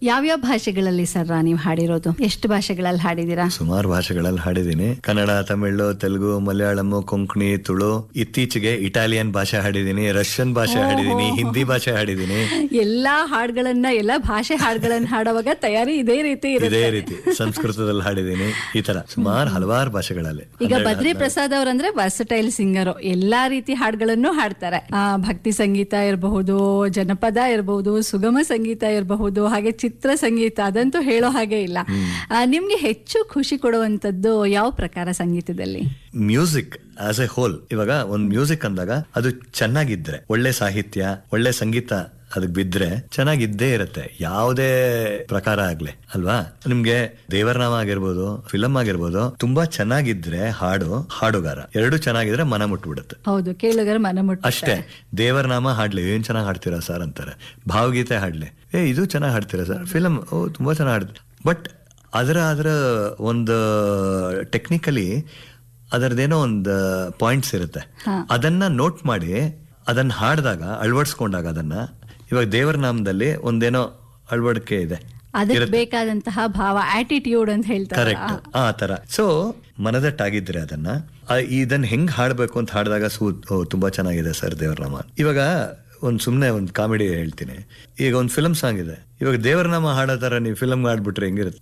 ಯಾವ್ಯಾವ ಭಾಷೆಗಳಲ್ಲಿ ಸರ್ ನೀವು ಹಾಡಿರೋದು ಎಷ್ಟು ಭಾಷೆಗಳಲ್ಲಿ ಹಾಡಿದೀರಾ ಸುಮಾರು ಭಾಷೆಗಳಲ್ಲಿ ಹಾಡಿದ್ದೀನಿ ಕನ್ನಡ ತಮಿಳು ತೆಲುಗು ಮಲಯಾಳಂ ಕೊಂಕಣಿ ತುಳು ಇತ್ತೀಚೆಗೆ ಇಟಾಲಿಯನ್ ಭಾಷೆ ಹಾಡಿದ್ದೀನಿ ರಷ್ಯನ್ ಭಾಷೆ ಹಾಡಿದ್ದೀನಿ ಹಿಂದಿ ಭಾಷೆ ಹಾಡಿದ್ದೀನಿ ಎಲ್ಲಾ ಹಾಡುಗಳನ್ನ ಎಲ್ಲಾ ಭಾಷೆ ಹಾಡುಗಳನ್ನ ಹಾಡುವಾಗ ತಯಾರಿ ಇದೇ ರೀತಿ ಇದೇ ಇರುತ್ತೆ ರೀತಿ ಸಂಸ್ಕೃತದಲ್ಲಿ ಹಾಡಿದ್ದೀನಿ ಈ ತರ ಸುಮಾರು ಹಲವಾರು ಭಾಷೆಗಳಲ್ಲಿ ಈಗ ಬದ್ರಿ ಪ್ರಸಾದ್ ಅವರಂದ್ರೆ ವರ್ಸಟೈಲ್ ಸಿಂಗರ್ ಎಲ್ಲಾ ರೀತಿ ಹಾಡುಗಳನ್ನು ಹಾಡ್ತಾರೆ ಆ ಭಕ್ತಿ ಸಂಗೀತ ಇರಬಹುದು ಜನಪದ ಇರಬಹುದು ಸುಗಮ ಸಂಗೀತ ಇರಬಹುದು ಹಾಗೆ ಚಿತ್ರ ಸಂಗೀತ ಅದಂತೂ ಹೇಳೋ ಹಾಗೆ ಇಲ್ಲ ಆ, ನಿಮ್ಗೆ ಹೆಚ್ಚು ಖುಷಿ ಕೊಡುವಂತದ್ದು ಯಾವ ಪ್ರಕಾರ ಸಂಗೀತದಲ್ಲಿ ಮ್ಯೂಸಿಕ್ ಆಸ್ ಎ ಹೋಲ್ ಇವಾಗ ಒಂದ್ ಮ್ಯೂಸಿಕ್ ಅಂದಾಗ ಅದು ಚೆನ್ನಾಗಿದ್ರೆ ಒಳ್ಳೆ ಸಾಹಿತ್ಯ ಒಳ್ಳೆ ಸಂಗೀತ ಅದಕ್ ಬಿದ್ರೆ ಚೆನ್ನಾಗಿದ್ದೇ ಇರತ್ತೆ ಯಾವುದೇ ಪ್ರಕಾರ ಆಗ್ಲಿ ಅಲ್ವಾ ನಿಮ್ಗೆ ದೇವರನಾಮ ಆಗಿರ್ಬೋದು ಫಿಲಮ್ ಆಗಿರ್ಬೋದು ತುಂಬಾ ಚೆನ್ನಾಗಿದ್ರೆ ಹಾಡು ಹಾಡುಗಾರ ಎರಡು ಚೆನ್ನಾಗಿದ್ರೆ ಮನ ಮುಟ್ಬಿಡುತ್ತೆ ಹೌದು ಕೇಳುಗರ ಮನ ಮುಟ್ಟ ಅಷ್ಟೇ ದೇವರನಾಮ ಹಾಡ್ಲಿ ಏನ್ ಚೆನ್ನಾಗಿ ಹಾಡ್ತೀರಾ ಸರ್ ಅಂತಾರೆ ಭಾವಗೀತೆ ಹಾಡ್ಲಿ ಏ ಇದು ಚೆನ್ನಾಗಿ ಹಾಡ್ತೀರಾ ಸರ್ ಫಿಲಮ್ ಓ ತುಂಬಾ ಚೆನ್ನಾಗಿ ಹಾಡ್ತೀರಾ ಬಟ್ ಅದರ ಅದರ ಒಂದು ಟೆಕ್ನಿಕಲಿ ಅದರದೇನೋ ಒಂದು ಪಾಯಿಂಟ್ಸ್ ಇರುತ್ತೆ ಅದನ್ನ ನೋಟ್ ಮಾಡಿ ಅದನ್ನ ಹಾಡಿದಾಗ ಅಳವಡಿಸ್ಕೊಂಡಾಗ ಅದನ್ನ ಇವಾಗ ದೇವರ ನಾಮದಲ್ಲಿ ಒಂದೇನೋ ಅಳವಡಿಕೆ ಇದೆ ಅದಕ್ಕೆ ಬೇಕಾದಂತಹ ಭಾವ ಆಟಿಟ್ಯೂಡ್ ಅಂತ ಹೇಳ್ತಾರೆ ಕರೆಕ್ಟ್ ಆ ತರ ಸೊ ಮನದಟ್ಟಾಗಿದ್ರೆ ಅದನ್ನ ಆ, ಇದನ್ನ ಹೆಂಗ್ ಹಾಡ್ಬೇಕು ಅಂತ ಹಾಡಿದಾಗ ಸೂ ಓ, ತುಂಬಾ ಚೆನ್ನಾಗಿದೆ ಸರ್ ದೇವರನಾಮ ಇವಾಗ ಒಂದ್ ಸುಮ್ನೆ ಒಂದ್ ಕಾಮಿಡಿ ಹೇಳ್ತೀನಿ ಈಗ ಒಂದ್ ಫಿಲಮ್ ಸಾಂಗ್ ಇದೆ ಇವಾಗ ದೇವರನಾಮ ಹಾಡೋ ತರ ನೀವು ಫಿಲಮ್ ಮಾಡ್ಬಿಟ್ರೆ ಹೆಂಗಿರುತ್ತೆ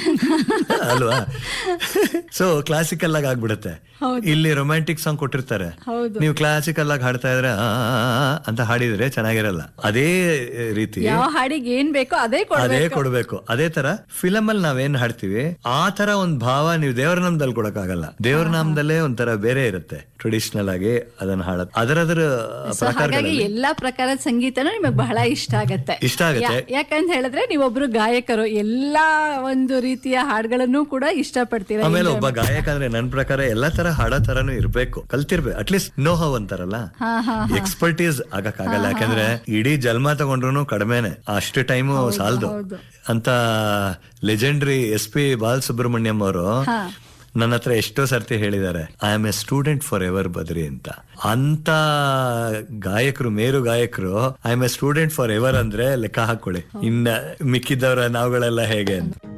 ಅಲ್ವಾ ಸೊ ಕ್ಲಾಸಿಕಲ್ ಆಗಿ ಆಗ್ಬಿಡುತ್ತೆ ಇಲ್ಲಿ ರೊಮ್ಯಾಂಟಿಕ್ ಸಾಂಗ್ ಕೊಟ್ಟಿರ್ತಾರೆ ನೀವು ಕ್ಲಾಸಿಕಲ್ ಆಗಿ ಹಾಡ್ತಾ ಇದ್ರೆ ಆ, ಆ, ಆ, ಆ ಅಂತ ಹಾಡಿದ್ರೆ ಚೆನ್ನಾಗಿರಲ್ಲ ಅದೇ ರೀತಿ ಯಾವ ಹಾಡಿಗೆ ಏನ್ ಬೇಕೋ ಅದೇ ಕೊಡ್ಬೇಕು ಅದೇ ಕೊಡ್ಬೇಕು ಅದೇ ತರ ಫಿಲಮ್ ಅಲ್ಲಿ ನಾವೇನ್ ಹಾಡ್ತೀವಿ ಆ ತರ ಒಂದ್ ಭಾವ ನೀವು ದೇವರ ನಾಮದಲ್ಲಿ ಕೊಡಕ್ಕಾಗಲ್ಲ ದೇವರ ನಾಮದಲ್ಲೇ ಒಂಥರ ಬೇರೆ ಇರುತ್ತೆ ಟ್ರೆಡಿಷನಲ್ ಆಗಿ ಅದನ್ನ ಹಾಡೋದು ಅದರದ್ರ ಸೊ ಹಾಗಾಗಿ ಪ್ರಕಾರಗಳಲ್ಲಿ ಎಲ್ಲಾ ಪ್ರಕಾರದ ಸಂಗೀತನೂ ನಿಮಗೆ ಬಹಳ ಇಷ್ಟ ಆಗತ್ತೆ ಇಷ್ಟ ಆಗತ್ತೆ. ಯಾ- ಯಾಕಂತ ಹೇಳಿದ್ರೆ ನೀವೊಬ್ರು ಗಾಯಕರು ಎಲ್ಲಾ ಒಂದು ರೀತಿಯ ಹಾಡುಗಳನ್ನು ಕೂಡ ಇಷ್ಟಪಡ್ತೀರಾ ಆಮೇಲೆ ಒಬ್ಬ ಗಾಯಕ ಅಂದ್ರೆ ನನ್ ಪ್ರಕಾರ ಎಲ್ಲಾ ತರ ಹಾಡೋ ತರನು ಇರ್ಬೇಕು ಕಲ್ತಿರ್ಬೇಕು ಅಟ್ಲೀಸ್ಟ್ ನೋ ಹವ್ ಅಂತಾರಲ್ಲ ಹಾ ಹಾ ಎಕ್ಸ್ಪರ್ಟೀಸ್ ಆಗಕ್ಕಾಗಲ್ಲ ಯಾಕಂದ್ರೆ ಇಡೀ ಜನ್ಮ ತಗೊಂಡ್ರು ಕಡಿಮೆನೆ ಅಷ್ಟು ಟೈಮು ಸಾಲದು ಅಂತ ಲೆಜೆಂಡ್ರಿ ಎಸ್ ಪಿ ಬಾಲಸುಬ್ರಹ್ಮಣ್ಯಂ ಅವರು ನನ್ನ ಹತ್ರ ಎಷ್ಟೋ ಸರ್ತಿ ಹೇಳಿದ್ದಾರೆ I am a student for ever Badri ಅಂತ ಅಂತ ಗಾಯಕರು ಮೇರು ಗಾಯಕರು I am a student for ever ಅಂದ್ರೆ ಲೆಕ್ಕ ಹಾಕೊಳ್ಳಿ ಇನ್ನ ಮಿಕ್ಕಿದ್ದವರ ನಾವುಗಳೆಲ್ಲ ಹೇಗೆ ಅಂತ